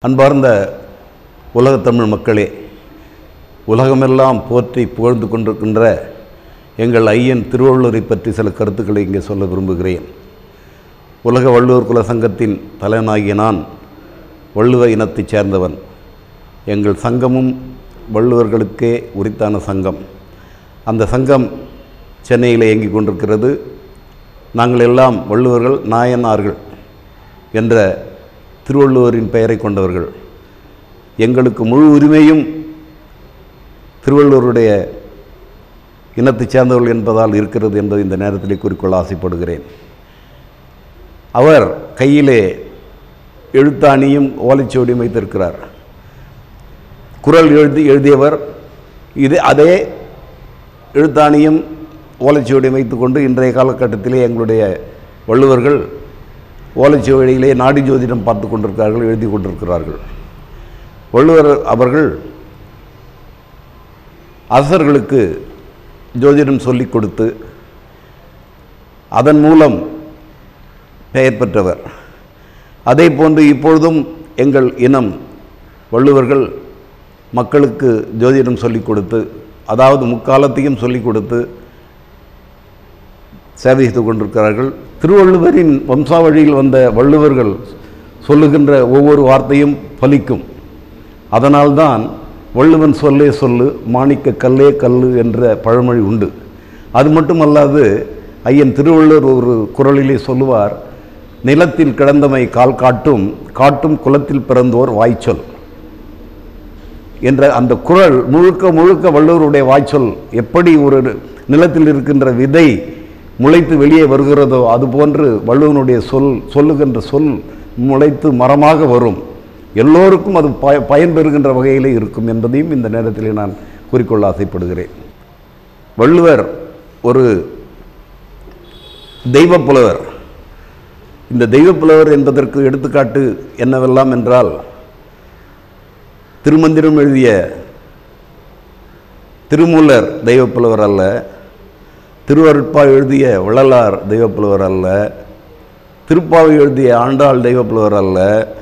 அன்பார்ந்த உலகத்தமிழ் மக்களே உலகமெல்லாம் போற்றி புகழ்ந்து கொண்டிருக்கின்ற எங்கள் ஐயன் திருவள்ளுவரை பற்றி சில கருத்துக்களை இங்கே சொல்ல விரும்புகிறேன் உலக வள்ளுவர் குல சங்கத்தின் தலைவனாகிய நான் வள்ளுவ இனத்தைச் சேர்ந்தவன் எங்கள் சங்கமும் வள்ளுவர்களுக்கே உரித்தான சங்கம் அந்த சங்கம் சென்னையில் இயங்கிக் கொண்டிருக்கிறது நாங்கள் எல்லாம் வள்ளுவர்கள் நாயனார்கள் என்ற திருவள்ளுவரின் பெயரை கொண்டவர்கள் எங்களுக்கு முழு உரிமையும் திருவள்ளுவருடைய இனத்தைச் சேர்ந்தவர்கள் என்பதால் இருக்கிறது என்பதை இந்த நேரத்திலே குறிக்கொள்ள ஆசைப்படுகிறேன் அவர் கையிலே எழுத்தாணியும் ஓலைச்சுவடியும் வைத்திருக்கிறார் குரல் எழுதி எழுதியவர் இது அதே எழுத்தாணியும் ஓலைச்சுவடியும் வைத்துக்கொண்டு இன்றைய காலகட்டத்திலே எங்களுடைய வள்ளுவர்கள் ஓலைச்சுவடியிலே நாடி ஜோதிடம் பார்த்து கொண்டிருக்கிறார்கள் எழுதி கொண்டிருக்கிறார்கள் வள்ளுவர் அவர்கள் அரசர்களுக்கு ஜோதிடம் சொல்லிக் கொடுத்து அதன் மூலம் பெயர் பெற்றவர் அதே போன்று இப்பொழுதும் எங்கள் இனம் வள்ளுவர்கள் மக்களுக்கு ஜோதிடம் சொல்லிக் கொடுத்து அதாவது முக்காலத்தையும் சொல்லிக் கொடுத்து சேவை செய்து கொண்டிருக்கிறார்கள் திருவள்ளுவரின் வம்சாவழியில் வந்த வள்ளுவர்கள் சொல்லுகின்ற ஒவ்வொரு வார்த்தையும் பலிக்கும் அதனால்தான் வள்ளுவன் சொல்லே சொல்லு மாணிக்க கல்லே கல்லு என்ற பழமொழி உண்டு அது மட்டுமல்லாது ஐயன் திருவள்ளுவர் ஒரு குரலிலே சொல்லுவார் நிலத்தில் கிடந்தமை கால் காட்டும் காட்டும் குலத்தில் பிறந்தோர் வாய்ச்சொல் என்ற அந்த குரல் முழுக்க முழுக்க வள்ளுவருடைய வாய்ச்சொல் எப்படி ஒரு நிலத்தில் இருக்கின்ற விதை முளைத்து வெளியே வருகிறதோ அதுபோன்று வள்ளுவனுடைய சொல் சொல்லுகின்ற சொல் முளைத்து மரமாக வரும் எல்லோருக்கும் அது பய பயன் பெறுகின்ற வகையிலே இருக்கும் என்பதையும் இந்த நேரத்தில் நான் குறிக்கொள்ள ஆசைப்படுகிறேன் வள்ளுவர் ஒரு தெய்வப் புலவர் இந்த தெய்வப் புலவர் என்பதற்கு எடுத்துக்காட்டு என்னவெல்லாம் என்றால் திருமந்திரம் எழுதிய திருமூலர் தெய்வப் புலவர் அல்ல திருவருட்பா எழுதிய வள்ளலார் தெய்வப்புலவர் அல்ல திருப்பாவை எழுதிய ஆண்டாள் தெய்வப்புலவர் அல்ல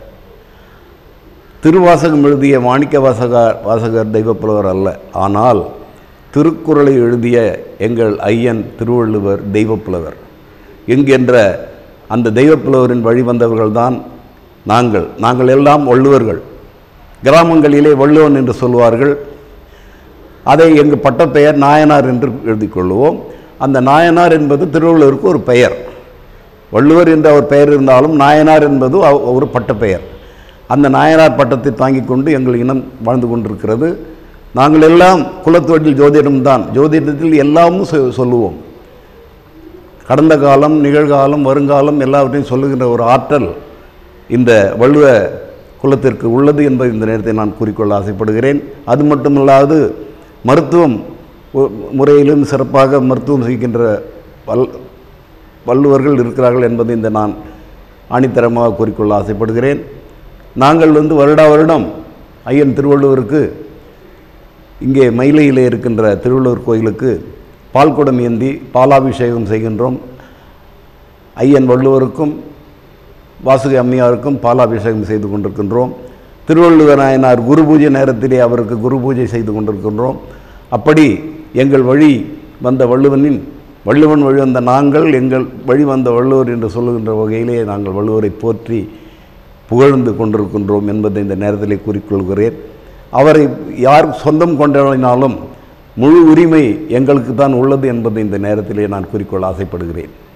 திருவாசகம் எழுதிய மாணிக்க வாசகர் வாசகர் தெய்வப்புலவர் அல்ல ஆனால் திருக்குறளை எழுதிய எங்கள் ஐயன் திருவள்ளுவர் தெய்வப்புலவர் என்கின்ற அந்த தெய்வப்புலவரின் வழி வந்தவர்கள்தான் நாங்கள் நாங்கள் எல்லாம் வள்ளுவர்கள் கிராமங்களிலே வள்ளுவன் என்று சொல்வார்கள் அதை எங்கள் பட்டப்பெயர் நாயனார் என்று எழுதிக் கொள்வோம் அந்த நாயனார் என்பது திருவள்ளுவருக்கு ஒரு பெயர் வள்ளுவர் என்ற ஒரு பெயர் இருந்தாலும் நாயனார் என்பது ஒரு பட்டப்பெயர் அந்த நாயனார் பட்டத்தை தாங்கிக் கொண்டு எங்கள் இனம் வாழ்ந்து கொண்டிருக்கிறது நாங்கள் எல்லாம் குலத்தொழில் ஜோதிடம்தான் ஜோதிடத்தில் எல்லாமும் சொ- சொல்லுவோம் கடந்த காலம் நிகழ்காலம் வருங்காலம் எல்லாவற்றையும் சொல்லுகின்ற ஒரு ஆற்றல் இந்த வள்ளுவ குலத்திற்கு உள்ளது என்பதை இந்த நேரத்தை நான் கூறிக்கொள்ள ஆசைப்படுகிறேன் அது மட்டுமல்லாது மருத்துவம் ஒ- முறையிலும் சிறப்பாக மருத்துவம் செய்கின்ற வல் வள்ளுவர்கள் இருக்கிறார்கள் என்பதை இந்த நான் ஆணித்தரமாக கூறிக்கொள்ள ஆசைப்படுகிறேன் நாங்கள் வந்து வருடா வருடம் ஐயன் திருவள்ளுவருக்கு இங்கே மயிலையிலே இருக்கின்ற திருவள்ளுவர் கோயிலுக்கு பால்குடம் ஏந்தி பாலாபிஷேகம் செய்கின்றோம் ஐயன் வள்ளுவருக்கும் வாசுகி அம்மையாருக்கும் பாலாபிஷேகம் செய்து கொண்டிருக்கின்றோம் திருவள்ளுவர் நாயனார் குரு பூஜை நேரத்திலே அவருக்கு குரு பூஜை செய்து கொண்டிருக்கின்றோம் அப்படி எங்கள் வழி வந்த வள்ளுவனின் வள்ளுவன் வழி வந்த நாங்கள் எங்கள் வழி வந்த வள்ளுவர் என்று சொல்லுகின்ற வகையிலே நாங்கள் வள்ளுவரை போற்றி புகழ்ந்து கொண்டிருக்கின்றோம் என்பதை இந்த நேரத்திலே கூறிக்கொள்கிறேன் அவரை யார் சொந்தம் கொண்டாடினாலும் முழு உரிமை எங்களுக்கு தான் உள்ளது என்பதை இந்த நேரத்திலே நான் குறிக்கொள்ள ஆசைப்படுகிறேன்